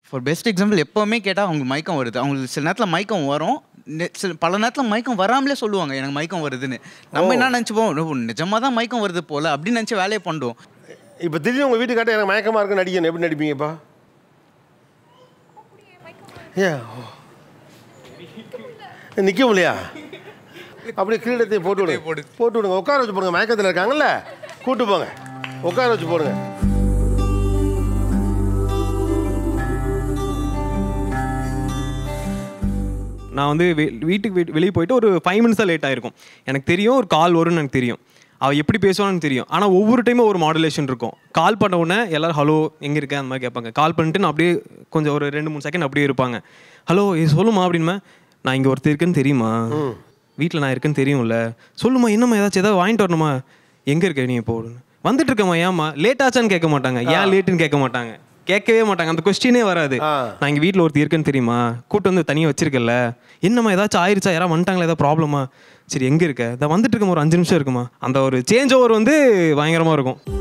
for best example எப்போவுமே கேட்டால் அவங்களுக்கு மயக்கம் வருது அவங்களுக்கு சில நேரத்தில் மயக்கம் வரும் நெ- சில பல நேரத்தில் மயக்கம் வராமலே சொல்லுவாங்க எனக்கு மயக்கம் வருதுன்னு நம்ம என்ன நினச்சிப்போம் நிஜமாக தான் மயக்கம் வருது போல அப்படின்னு நினச்சி வேலையை பண்ணுறோம் இப்போ திடீர்னு உங்கள் வீட்டுக்காட்ட எனக்கு மயக்கமாக இருக்கு நடிக்கணும் எப்படி நடிப்பீங்கப்பா ஏன் நிற்க முடியா அப்படியே கிரீடத்தை போட்டு விடுங்க போட்டு விடுங்க உட்கார வச்சு போடுங்க மயக்கத்தில் இருக்காங்கல்ல கூட்டு போங்க உட்கார வச்சு போடுங்க நான் வந்து வெ- வீட்டுக்கு வெ- வெளியே போயிட்டு ஒரு ஃபைவ் மினிட்ஸ் தான் லேட் ஆயிருக்கும் எனக்கு தெரியும் ஒரு கால் வரும்னு எனக்கு தெரியும் அவள் எப்படி பேசுவான்னு எனக்கு தெரியும் ஆனால் ஒவ்வொரு டைமும் ஒரு மாடுலேஷன் இருக்கும் கால் பண்ண உடனே எல்லாரும் ஹலோ எங்கே இருக்கேன் அந்த மாதிரி கேட்பாங்க கால் பண்ணிட்டு நான் அப்படியே கொஞ்சம் ஒரு ரெண்டு மூணு செகண்ட் அப்படியே இருப்பாங்க ஹலோ இது சொல்லுமா அப்படின்மா நான் இங்கே ஒருத்தர் இருக்கேன்னு தெரியுமா வீட்டில் நான் இருக்கேன்னு தெரியும்ல சொல்லுமா என்னம்மா ஏதாச்சும் ஏதாவது வாங்கிட்டு வரணுமா எங்கே இருக்க நீ இப்போ வந்துட்டு இருக்கம்மா ஏம்மா லேட் ஆச்சான்னு கேட்க மாட்டாங்க ஏன் லேட்டுன்னு கேட்க மாட்டாங்க கேட்கவே மாட்டாங்க அந்த கொஸ்டினே வராது நான் இங்கே வீட்டில் ஒருத்தர் இருக்கேன்னு தெரியுமா கூட்டு வந்து தனியாக வச்சிருக்கல என்னம்மா ஏதாச்சும் ஆயிருச்சா யாராவது வந்துட்டாங்களா ஏதாவது ப்ராப்ளமா சரி எங்கே இருக்க இதை வந்துட்டு இருக்கமா ஒரு அஞ்சு நிமிஷம் இருக்குமா அந்த ஒரு சேஞ்ச் ஓவர் வந்து பயங்கரமாக இருக்கும்